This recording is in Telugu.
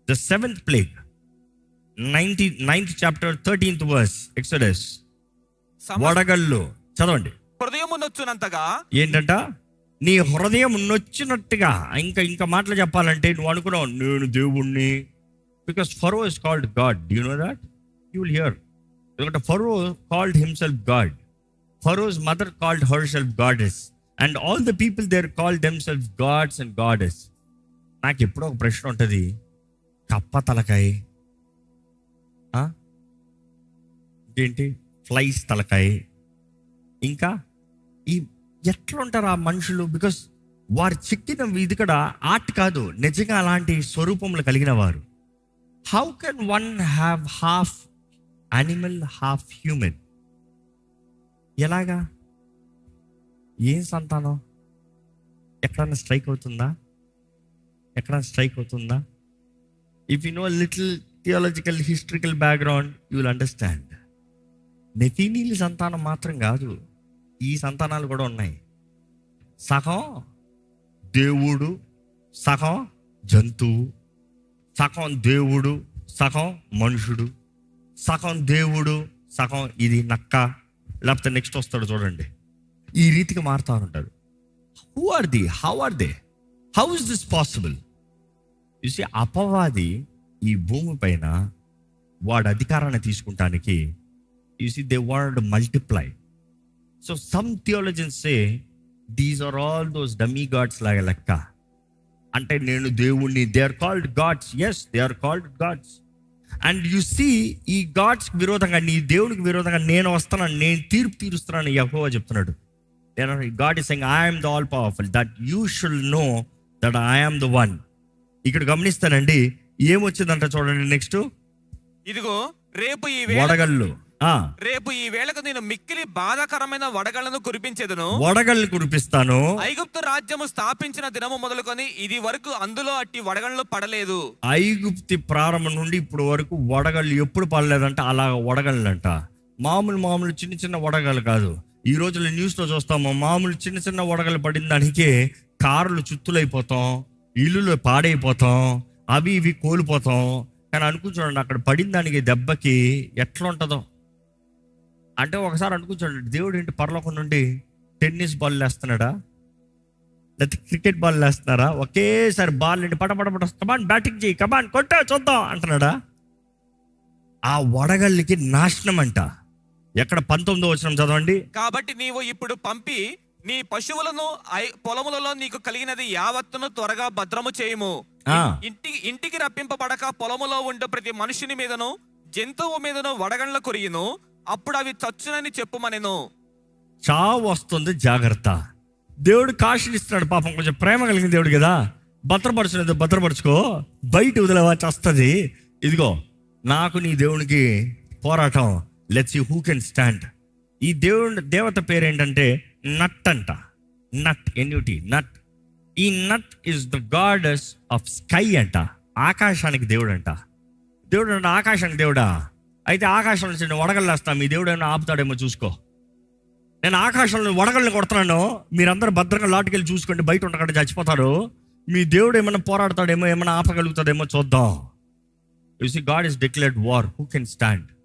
The seventh plague ninety ninth chapter thirteenth verse Exodus సమ- వడగళ్ళు చదవండి హృదయమునొచ్చునంతగా ఏంటంట నీ హృదయం నొచ్చినట్టుగా ఇంకా ఇంకా మాటలు చెప్పాలంటే నువ్వు అనుకున్నావు నేను దేవుణ్ణి because Pharaoh is called god you know that you will hear ఎందుకంటే Pharaoh called himself god Pharaoh's mother called herself goddess and all the people there called themselves gods and goddess నాకు ఎప్పుడో ఒక ప్రశ్న ఉంటుంది కప్ప తలకాయ ఆ? ఇంకేంటి ఫ్లైస్ తలకాయ ఇంకా ఈ ఎట్లా ఉంటారు ఆ మనుషులు బికాస్ వారు చెక్కిన ఇది కూడా ఆర్ట్ కాదు నిజంగా అలాంటి స్వరూపములు కలిగిన వారు how can one have half animal half human ఎలాగా ఏం సంతానం ఎక్కడన్నా స్ట్రైక్ అవుతుందా ఎక్కడన్నా స్ట్రైక్ అవుతుందా if you know little theological historical background you will understand నెఫీనీల సంతానం మాత్రం కాదు ఈ సంతానాలు కూడా ఉన్నాయి సగం దేవుడు సగం జంతువు సగం దేవుడు సగం మనుషుడు సగం దేవుడు సగం ఇది నక్క లేకపోతే నెక్స్ట్ వస్తాడు చూడండి ఈ రీతికి మారుతా ఉంటాడు who are the how are they how is this possible చూసి అపవాది ఈ భూమి పైన వాడు అధికారాన్ని తీసుకుంటానికి you see they want multiply so some theologians say these are all those dummy gods లాగా లెక్క అంటే నేను దేవుణ్ణి they are called gods yes they are called gods and you see ఈ గాడ్స్ విరోధంగా నీ దేవునికి విరోధంగా నేను వస్తున్నాను నేను తీర్పు తీరుస్తున్నాను యహోవా చెప్తున్నాడు God is saying I'm the all powerful that you shall know that I'm the one ఇక్కడ గమనిస్తానండి ఏమొచ్చిందంట చూడండి నెక్స్ట్ ఇదిగో రేపు ఈ వేళ వడగళ్ళు ఆ రేపు ఈ వేళకు నేను మిక్కిలి బాధాకరమైన వడగళ్లను కురిపించేదను వడగళ్ళు కురిపిస్తాను ఐగుప్తు రాజ్యము స్థాపించిన దినము మొదలుకొని ఇది వరకు అందులో అట్టి వడగళ్ళు పడలేదు ఐగుప్తి ప్రారంభం నుండి ఇప్పుడు వరకు వడగళ్ళు ఎప్పుడు పడలేదంట అలా వడగళ్ళంట మామూలు మామూలు చిన్న చిన్న వడగళ్ళు కాదు ఈ రోజుల్లో న్యూస్లో చూస్తాము మామూలు చిన్న చిన్న వడగళ్ళు పడిన దానికే కార్లు చుత్తులైపోతాం ఇల్లులు పాడైపోతాం అవి ఇవి కోల్పోతాం కానీ అనుకుంటాడు అక్కడ పడిన దానికి దెబ్బకి ఎట్లా ఉంటుందో అంటే ఒకసారి అనుకుంటాడు దేవుడు ఏంటి పరలోకం నుండి టెన్నిస్ బాల్ వేస్తున్నాడా లేకపోతే క్రికెట్ బాల్ వేస్తున్నారా ఒకేసారి బాల్ నుండి పట పట పట కమాన్ బ్యాటింగ్ చేయి కమాన్ కొట్టా చూద్దాం అంటున్నాడా ఆ వడగళ్ళకి నాశనం అంట ఎక్కడ పంతొమ్మిదో వచ్చిన చదవండి కాబట్టి నీవు ఇప్పుడు పంపి నీ పశువులను ఐ- పొలములలో నీకు కలిగినది యావత్తును త్వరగా భద్రము చేయుము ఆ. ఇంటికి ఇంటికి రప్పింపబడక పొలములో ఉండే ప్రతి మనుషుని మీదను జంతువు మీదను వడగండ్ల కురియును అప్పుడు అవి చచ్చునని చెప్పుమనెను చావు వస్తుంది జాగ్రత్త దేవుడు కాషన్ ఇస్తున్నాడు పాపం కొంచెం ప్రేమ కలిగిన దేవుడు కదా భద్రపరచలేదు భద్రపరచుకో బయట వదిలేవా వస్తుంది ఇదిగో నాకు నీ దేవునికి పోరాటం let's you who can stand ఈ దేవుడు దేవత పేరు ఏంటంటే నట్ అంట నట్ ఎన్యూటి నట్ ఈ Nut is the goddess of sky అంట ఆకాశానికి దేవుడు అంట దేవుడు అంటే ఆకాశానికి దేవుడా అయితే ఆకాశం నుంచి నేను వడగల్లేస్తా మీ దేవుడు ఏమైనా ఆపుతాడేమో చూసుకో నేను ఆకాశంలో వడగల్ని కొడుతున్నాను మీరందరూ భద్రంగా లాటుకెళ్ళి చూసుకోండి బయట ఉండకుండా చచ్చిపోతారు మీ దేవుడు ఏమైనా పోరాడతాడేమో ఏమైనా ఆపగలుగుతాడేమో చూద్దాం you see God is declared war who can stand